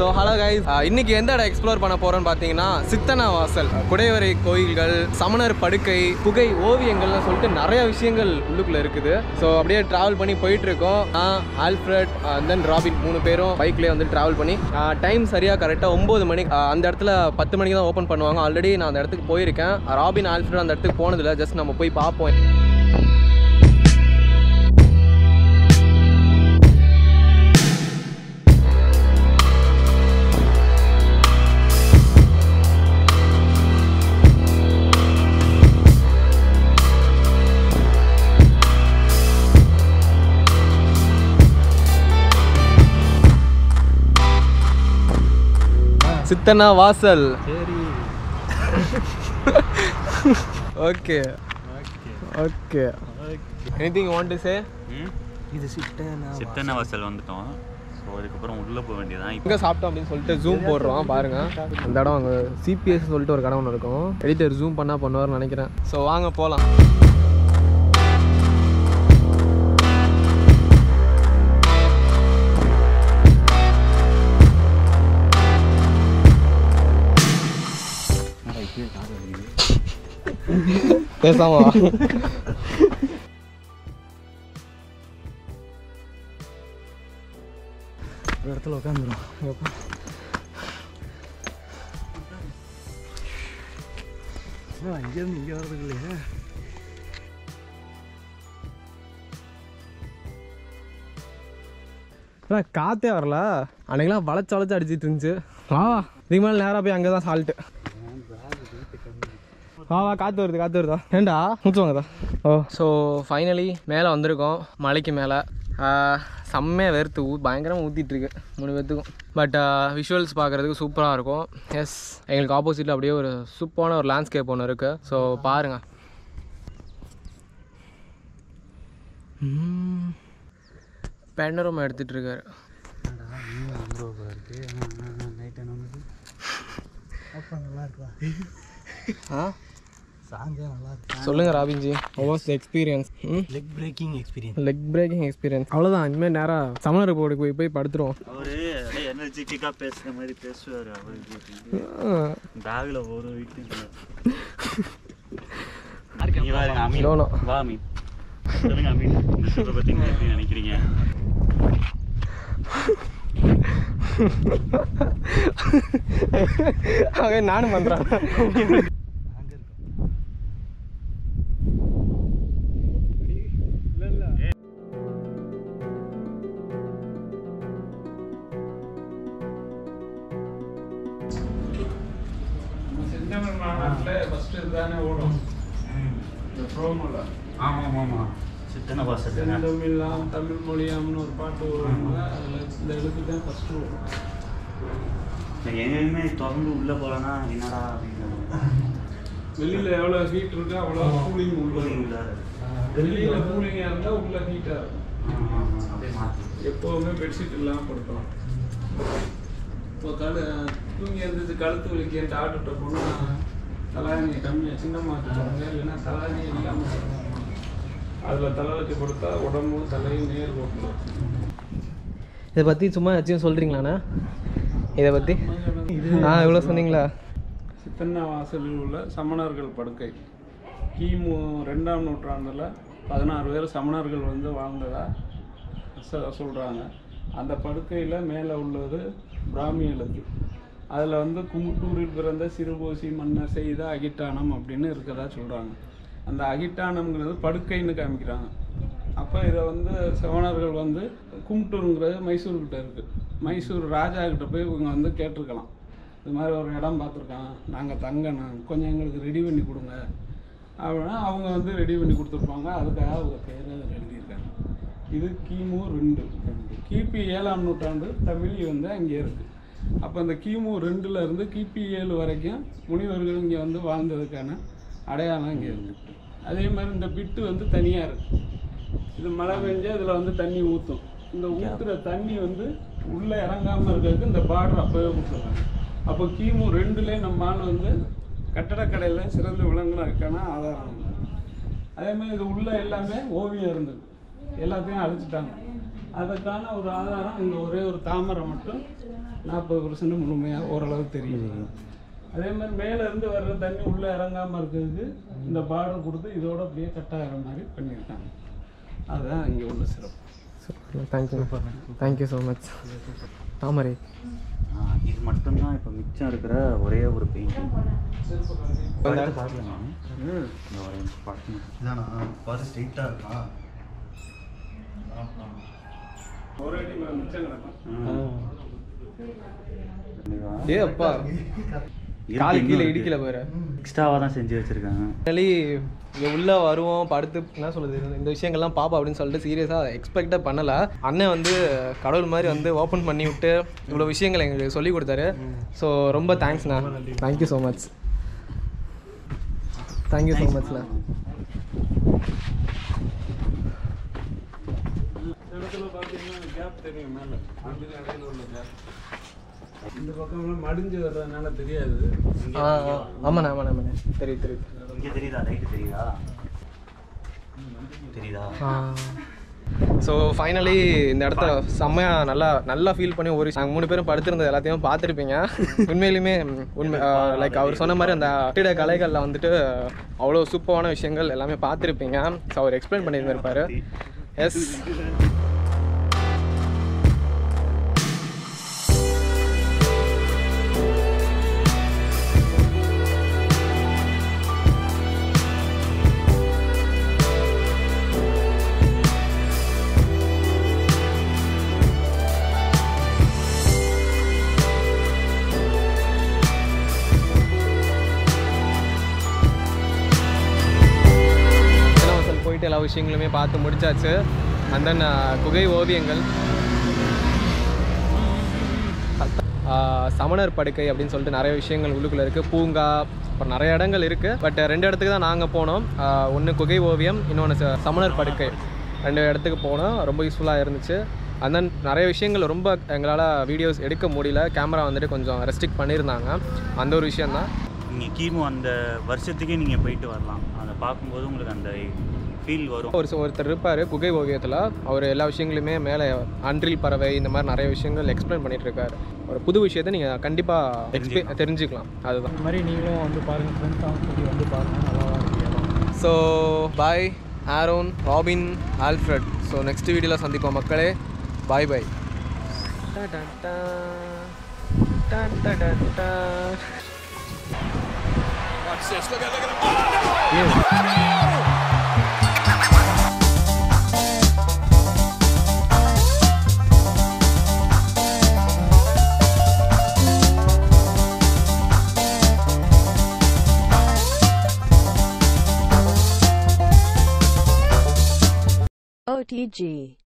So hello guys இன்னைக்கு எந்த இடம் எக்ஸ்ப்ளோர் பண்ண போறோம்னு பார்த்தீங்கன்னா சித்தனா வாசல் குடைவரை கோயில்கள் சமணர் படுக்கை புகை ஓவியங்கள்னு சொல்லிட்டு நிறைய விஷயங்கள் உள்ளுக்குள்ள இருக்குது ஸோ அப்படியே டிராவல் பண்ணி போயிட்டு இருக்கோம் நான் ஆல்ஃப்ரட் தென் ராபின் மூணு பேரும் பைக்லேயே வந்து டிராவல் பண்ணி டைம் சரியாக கரெக்டாக ஒம்பது மணி ஆஹ் அந்த இடத்துல பத்து மணிக்கு தான் ஓப்பன் பண்ணுவாங்க ஆல்ரெடி நான் அந்த இடத்துக்கு போயிருக்கேன் ராபின் ஆல்ஃப்ரட் அந்த இடத்துக்கு போனதில்லை ஜஸ்ட் நம்ம போய் பார்ப்போம் சித்தனா வாசல் சரி okay okay anything want to say இது சிட்டனா சித்தன்ன வாசல் வந்துட்டோம் ஸோ அதுக்கப்புறம் உள்ளே போக வேண்டியதான் இப்போ எங்கே சாப்பிட்டோம் அப்படின்னு சொல்லிட்டு ஜூம் போடுறோம் பாருங்க அந்த இடம் அங்கே சிபிஎஸ் சொல்லிட்டு ஒரு கடை ஒன்று இருக்கும் எடிட்டர் ஜூம் பண்ணா பண்ணுவார்னு நினைக்கிறேன் ஸோ வாங்க போகலாம் பேசாம வா. ஒரு இடத்துல உட்காந்துரும் இங்கேருந்து இங்கே வர்றதுக்கு இல்லையா அண்ணா, காத்தே வரல அன்னைக்கெல்லாம் வளைச்சு வளைச்சு அடிச்சிட்டு இருந்துச்சு வா வா இதுக்கு மேலே நேராக போய் அங்கே தான் சால்ட்டு வா வா காற்று வருது காற்று வருதா ஏண்டா மூச்சு வாங்கதா ஓ ஸோ ஃபைனலி மேலே வந்திருக்கோம் மலைக்கு மேலே செம்மையாக வெறுத்து ஊ பயங்கரமாக ஊற்றிட்டு இருக்கு மூணு பேர்த்துக்கும் பட் விஷுவல்ஸ் பார்க்குறதுக்கு சூப்பராக இருக்கும் எஸ் எங்களுக்கு ஆப்போசிட்டில் அப்படியே ஒரு சூப்பரான ஒரு லேண்ட்ஸ்கேப் ஒன்று இருக்குது ஸோ பாருங்கள் பெண்டரோமா எடுத்துகிட்டு இருக்காரு நைட் என்ன அப்போ நல்லா இருக்கா ஆ சாங்கே நல்லா இருக்கு சொல்லுங்க ராபின்ஜி was experience hmm leg breaking experience leg breaking experience அவ்வளோதான் இனிமேல் நேராக சமணர் போர்டு போய் போய் படுத்துருவோம் அவரு அப்படியே எனர்ஜெட்டிக்காக பேசுகிற மாதிரி பேசுவார் அவருக்கு பேக்கில் ஒரு வீட்டுக்கு நீங்க பாருங்க அமீன் No, no. வா அமீன் சொல்லுங்க அமீன் இந்த ட்ரிப்பை பற்றி நீங்கள் எப்படி நினைக்கிறீங்க அவன் நானும் பண்ணுறான் அங்கே இருக்கும் ஆமாம் ஆமாம் சித்தன வாசல் தமிழ்லாம் தமிழ் மொழியாம்னு ஒரு பாட்டு வருவாங்க அதில் இந்த எழுத்து தான் ஃபஸ்ட்டு வரும் எங்கேயுமே திறந்து உள்ளே போகலன்னா என்னடா அப்படின்னு வெளியில் எவ்வளோ ஹீட் இருக்கோ அவ்வளோ கூலிங் உள்ள உள்ளார. வெளியில் கூலிங்காக இருந்தால் உள்ள ஹீட்டாக இருக்கும் ஆ, ஆ, ஆ, அப்படியே மாற்றி எப்போவுமே பெட்ஷீட் இல்லாமல் படுத்தலாம் இப்போ கழு தூங்கி எழுந்திரிச்சு கழுத்து வலிக்கேன்ட்டு ஆட்டுட்ட போனால் தலாணி கம்மியாக சின்னமாக வச்சுருவாங்க இல்லைன்னா தலாணி இல்லாமல் அதில் தலை வச்சு படுத்தா உடம்பும் தலையும் நேர் போட்டுரும் இதை பற்றி சும்மா ஏதாச்சும் சொல்கிறீங்களாண்ணா இதை பற்றி ஆ இவ்வளோ சொன்னீங்களா சித்தன்ன வாசலில் உள்ள சமணர்கள் படுக்கை கிமு ரெண்டாம் நூற்றாண்டில் பதினாறு பேர் சமணர்கள் வந்து வாழ்ந்ததா சொ- சொல்றாங்க அந்த படுக்கையில் மேலே உள்ளது பிராமி எழுத்து அதில் வந்து குமுட்டூரில் பிறந்த சிறுபோசி மன்னர் செய்த அகிட்டானம் அப்படின்னு இருக்கதா சொல்கிறாங்க அந்த அகிட்டானம்ங்கிறது படுக்கைன்னு காமிக்கிறாங்க அப்போ இதை வந்து சமணர்கள் வந்து கும்ட்டூருங்கிறது மைசூர்கிட்ட இருக்குது மைசூர் ராஜா கிட்ட போய் இவங்க வந்து கேட்டிருக்கலாம் இது மாதிரி ஒரு இடம் பார்த்துருக்கான் நாங்கள் தங்கணும் கொஞ்சம் எங்களுக்கு ரெடி பண்ணி கொடுங்க அப்படின்னா அவங்க வந்து ரெடி பண்ணி கொடுத்துருப்பாங்க அதுக்காக அவங்க பேர் அதில் எழுதியிருக்காங்க இது கிமு ரெண்டு கிபி ஏழாம் நூற்றாண்டு தமிழ் வந்து அங்கே இருக்குது அப்போ அந்த கிமு ரெண்டுல இருந்து கிபி ஏழு வரைக்கும் முனிவர்கள் இங்கே வந்து வாழ்ந்ததுக்கான அடையாளம் இங்கே இருக்குது அதே மாதிரி இந்த பிட்டு வந்து தனியாக இருக்குது இது மழை பெஞ்சா இதில் வந்து தண்ணி ஊற்றும் இந்த ஊற்றுற தண்ணி வந்து உள்ளே இறங்காமல் இருக்கிறதுக்கு இந்த பார்டர் அப்போவே கொடுத்துருக்காங்க அப்போ கிமு ரெண்டுலே நம்ம ஆள் வந்து கட்டடக்கலையில் சிறந்து விளங்குனதுக்கான ஆதாரம் அதே மாதிரி இது உள்ள எல்லாமே ஓவியம் இருந்தது எல்லாத்தையும் அழிச்சிட்டாங்க அதுக்கான ஒரு ஆதாரம் இங்கே ஒரே ஒரு தாமரை மட்டும் நாற்பது பர்சன்ட் முழுமையாக ஓரளவு தெரியுது அதே மாதிரி மேலே இருந்து வர்ற தண்ணி உள்ளே இறங்காமல் இருக்கிறதுக்கு இந்த பார்டர் கொடுத்து இதோட அப்படியே கட்டாகிற மாதிரி பண்ணியிருக்காங்க அதுதான் இங்கே உள்ள சிறப்பு thank you thank you so much Thamarai ஆ, இது மட்டும்தான் இப்போ மிச்சம் இருக்கிற ஒரே ஒரு பெயிண்டிங் பார்க்கல நான் இந்த ஒரு பார்க்கணும் இதானா பார்த்து ஸ்ட்ரெயிட்டாக இருக்கா ஒரு அடி மேல மிச்சம் கிடக்கும் ஏ அப்பா காலு கீழே இடிக்கல பாரு எக்ஸ்ட்ராவாக தான் செஞ்சு வச்சுருக்காங்க ஃபைனலி இங்கே உள்ளே வருவோம் படுத்து என்ன சொல்லுது இந்த விஷயங்கள்லாம் பாப்பா அப்படின்னு சொல்லிட்டு சீரியஸாக எக்ஸ்பெக்டே பண்ணலை அண்ணன் வந்து கடவுள் மாதிரி வந்து ஓப்பன் பண்ணி விட்டு இவ்வளோ விஷயங்கள் எங்களுக்கு சொல்லி கொடுத்தாரு ஸோ ரொம்ப தேங்க்ஸ்ண்ணா thank you so much thank you so மச்ண்ணா இந்த இடத்துல பார்த்தீங்கன்னா கேப் தெரியும் மேலே ரெண்டுக்கும் இடையில உள்ள கேப் இந்த பக்கம்லாம் மடிஞ்சு வர்றதுனால தெரியாது ஆ ஆ, ஆமாண்ணா ஆமாண்ணா ஆமாண்ணா தெரியுது தெரியுது இங்கே தெரியுதா லைட்டு தெரியுதா தெரியுதா ஸோ ஃபைனலி இந்த இடத்த செம்மையாக நல்லா நல்லா ஃபீல் பண்ணி ஒரு நாங்கள் மூணு பேரும் படுத்திருந்தது எல்லாத்தையும் பார்த்துருப்பீங்க உண்மையிலுமே ம், உண்மை லைக் அவர் சொன்ன மாதிரி அந்த கட்டிட கலைகளில் வந்துட்டு அவ்வளோ சூப்பரான விஷயங்கள் எல்லாமே பார்த்துருப்பீங்க ஸோ அவர் எக்ஸ்பிளைன் பண்ணியிருந்திருப்பாரு எஸ் சிலவசல் போயிட்டு எல்லா விஷயங்களுமே பார்த்து முடிச்சாச்சு அண்ட் தென் குகை ஓவியங்கள் ஆஹ் சமணர் படுக்கை அப்படின்னு சொல்லிட்டு நிறைய விஷயங்கள் உள்ளுக்குள்ளே இருக்குது பூங்கா அப்புறம் நிறைய இடங்கள் இருக்குது பட் ரெண்டு இடத்துக்கு தான் நாங்கள் போனோம் ஒன்று குகை ஓவியம் இன்னொன்று சமணர் படுக்கை ரெண்டு இடத்துக்கு போனோம் ரொம்ப யூஸ்ஃபுல்லாக இருந்துச்சு and then நிறைய விஷயங்கள் ரொம்ப எங்களால் வீடியோஸ் எடுக்க முடியல கேமரா வந்துட்டு கொஞ்சம் ரெஸ்ட்ரிக்ட் பண்ணியிருந்தாங்க அந்த ஒரு விஷயந்தான் நீங்கள் கிமு அந்த வருஷத்துக்கே நீங்கள் போயிட்டு வரலாம் அதை பார்க்கும்போது உங்களுக்கு அந்த ஃபீல் வரும் ஒரு ஒருத்தர் இருப்பார் குகை ஓவியத்தில் அவர் எல்லா விஷயங்களுமே மேலே அன்றில் பறவை இந்த மாதிரி நிறைய விஷயங்கள் எக்ஸ்பிளைன் பண்ணிட்டு இருக்காரு ஒரு புது விஷயத்தை நீங்கள் கண்டிப்பாக எக்ஸ்பே தெரிஞ்சுக்கலாம் அதுதான் இந்த மாதிரி நீங்களும் வந்து பாருங்கள் ஃப்ரெண்ட்ஸ் அவங்க சொல்லி வந்து பாருங்கள் நல்லா இருக்கு இடம் so bye Aaron Robin Alfred so next வீடியோவில் சந்திப்போம் மக்களே பாய் பாய் OTG